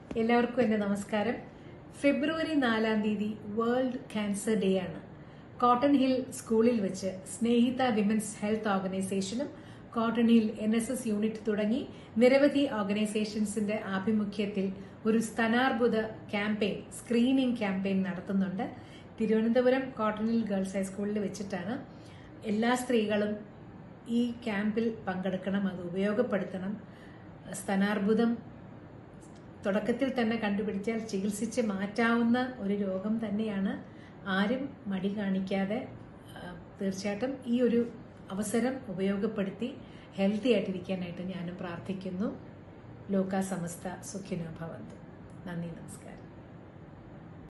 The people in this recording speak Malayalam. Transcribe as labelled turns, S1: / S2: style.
S1: എല്ലാവർക്കും എൻ്റെ നമസ്കാരം ഫെബ്രുവരി നാലാം തീയതി വേൾഡ് ക്യാൻസർ ഡേ ആണ് കോട്ടൺ ഹിൽ സ്കൂളിൽ വെച്ച് സ്നേഹിത വിമൻസ് ഹെൽത്ത് ഓർഗനൈസേഷനും Cotton Hill N S S unit തുടങ്ങി നിരവധി ഓർഗനൈസേഷൻസിന്റെ ആഭിമുഖ്യത്തിൽ ഒരു സ്തനാർബുദ ക്യാമ്പയിൻ സ്ക്രീനിംഗ് ക്യാമ്പയിൻ നടത്തുന്നുണ്ട് തിരുവനന്തപുരം കോട്ടൺ ഹിൽ ഗേൾസ് ഹൈസ്കൂളിൽ വെച്ചിട്ടാണ് എല്ലാ സ്ത്രീകളും ഈ ക്യാമ്പിൽ പങ്കെടുക്കണം അത് ഉപയോഗപ്പെടുത്തണം സ്തനാർബുദം തുടക്കത്തിൽ തന്നെ കണ്ടുപിടിച്ചാൽ ചികിത്സിച്ച് മാറ്റാവുന്ന ഒരു രോഗം തന്നെയാണ് ആരും മടി കാണിക്കാതെ ആ, തീർച്ചയായിട്ടും ഈ ഒരു അവസരം ഉപയോഗപ്പെടുത്തി ഹെൽത്തി ആയിട്ടിരിക്കാനായിട്ട് ഞാനും പ്രാർത്ഥിക്കുന്നു ലോക സമസ്ത സുഖിനോ ഭവന്തു നന്ദി നമസ്കാരം